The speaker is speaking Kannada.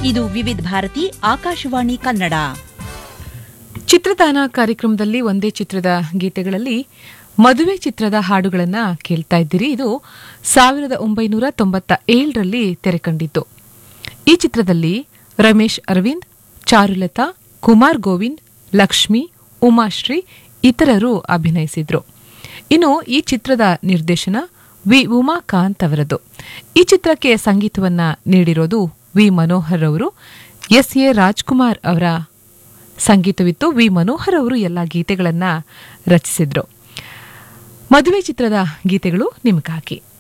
ಇದು ವಿವಿಧ ಭಾರತಿ ಆಕಾಶವಾಣಿ ಕನ್ನಡ ಚಿತ್ರದಾನ ಕಾರ್ಯಕ್ರಮದಲ್ಲಿ ಒಂದೇ ಚಿತ್ರದ ಗೀತೆಗಳಲ್ಲಿ ಮದುವೆ ಚಿತ್ರದ ಹಾಡುಗಳನ್ನ ಕೇಳ್ತಾ ಇದ್ದೀರಿ ಇದು ಸಾವಿರದ ಒಂಬೈನೂರ ತೊಂಬತ್ತ ಏಳರಲ್ಲಿ ತೆರೆಕಂಡಿತ್ತು ಈ ಚಿತ್ರದಲ್ಲಿ ರಮೇಶ್ ಅರವಿಂದ್ ಚಾರುಲತಾ ಕುಮಾರ್ ಗೋವಿಂದ್ ಲಕ್ಷ್ಮಿ ಉಮಾಶ್ರೀ ಇತರರು ಅಭಿನಯಿಸಿದ್ರು ಇನ್ನು ಈ ಚಿತ್ರದ ನಿರ್ದೇಶನ ವಿ ಉಮಾಕಾಂತ್ ಅವರದ್ದು ಈ ಚಿತ್ರಕ್ಕೆ ಸಂಗೀತವನ್ನ ನೀಡಿರೋದು ವಿ ಮನೋಹರ್ ಅವರು ಎಸ್ ಎ ರಾಜ್ಕುಮಾರ್ ಅವರ ಸಂಗೀತವಿತ್ತು ವಿ ಮನೋಹರ್ ಅವರು ಎಲ್ಲ ಗೀತೆಗಳನ್ನ ರಚಿಸಿದ್ರು ಮದುವೆ ಚಿತ್ರದ ಗೀತೆಗಳು ನಿಮಗಾಗಿ